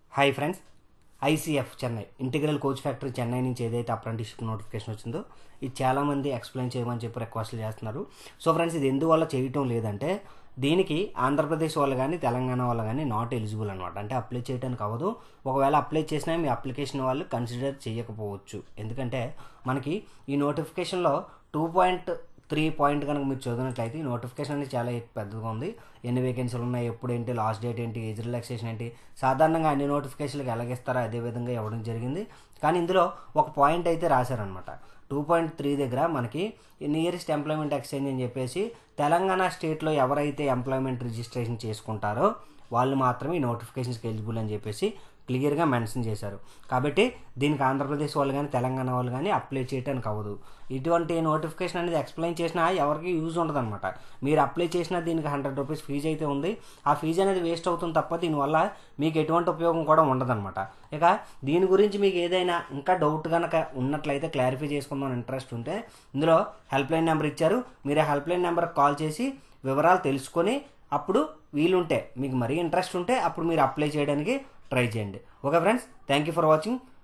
hi friends ICF Chennai integral coach factory Chennai నుంచి ఏదైతే apprenticeship notification వచ్చిందో ఇది చాలామంది ఎక్స్ప్లెయిన్ చేయమని చెప్పి రిక్వెస్ట్లు చేస్తున్నారు సో ఫ్రెండ్స్ ఇది ఎందువల్ల చేయటం లేదంటే దీనికి ఆంధ్రప్రదేశ్ వాళ్ళు కానీ తెలంగాణ వాళ్ళు కానీ నాట్ ఎలిజిబుల్ అనమాట అంటే అప్లై చేయడానికి అవ్వదు ఒకవేళ అప్లై చేసినా మీ అప్లికేషన్ వాళ్ళు కన్సిడర్ చేయకపోవచ్చు ఎందుకంటే మనకి ఈ నోటిఫికేషన్లో టూ పాయింట్ త్రీ పాయింట్ కనుక మీరు చదివినట్లయితే ఈ నోటిఫికేషన్ అనేది చాలా పెద్దగా ఉంది ఎన్ని వేకెన్సీలు ఉన్నాయి ఎప్పుడు ఏంటి లాస్ట్ డేట్ ఏంటి ఏజ్ రిలాక్సేషన్ ఏంటి సాధారణంగా అన్ని నోటిఫికేషన్లకు ఎలాగిస్తారో అదే విధంగా ఇవ్వడం జరిగింది కానీ ఇందులో ఒక పాయింట్ అయితే రాశారనమాట టూ పాయింట్ త్రీ దగ్గర మనకి నియరెస్ట్ ఎంప్లాయ్మెంట్ ఎక్స్చేంజ్ అని చెప్పేసి తెలంగాణ స్టేట్లో ఎవరైతే ఎంప్లాయ్మెంట్ రిజిస్ట్రేషన్ చేసుకుంటారో వాళ్ళు మాత్రమే ఈ నోటిఫికేషన్స్కి ఎలిజిబుల్ అని చెప్పేసి క్లియర్గా మెన్షన్ చేశారు కాబట్టి దీనికి ఆంధ్రప్రదేశ్ వాళ్ళు కానీ తెలంగాణ వాళ్ళు కానీ అప్లై చేయడానికి అవ్వదు ఇటువంటి నోటిఫికేషన్ అనేది ఎక్స్ప్లెయిన్ చేసినా ఎవరికి యూజ్ ఉండదు అనమాట మీరు అప్లై చేసినా దీనికి హండ్రెడ్ రూపీస్ ఫీజు అయితే ఉంది ఆ ఫీజు అనేది వేస్ట్ అవుతుంది తప్ప దీనివల్ల మీకు ఎటువంటి ఉపయోగం కూడా ఉండదన్నమాట ఇక దీని గురించి మీకు ఏదైనా ఇంకా డౌట్ కనుక ఉన్నట్లయితే క్లారిఫై చేసుకుందాం ఇంట్రెస్ట్ ఉంటే ఇందులో హెల్ప్ లైన్ నెంబర్ ఇచ్చారు మీరు ఆ హెల్ప్ లైన్ నెంబర్కి కాల్ చేసి వివరాలు తెలుసుకొని అప్పుడు వీలుంటే మీకు మరీ ఇంట్రెస్ట్ ఉంటే అప్పుడు మీరు అప్లై చేయడానికి ట్రై చేయండి okay friends thank you for watching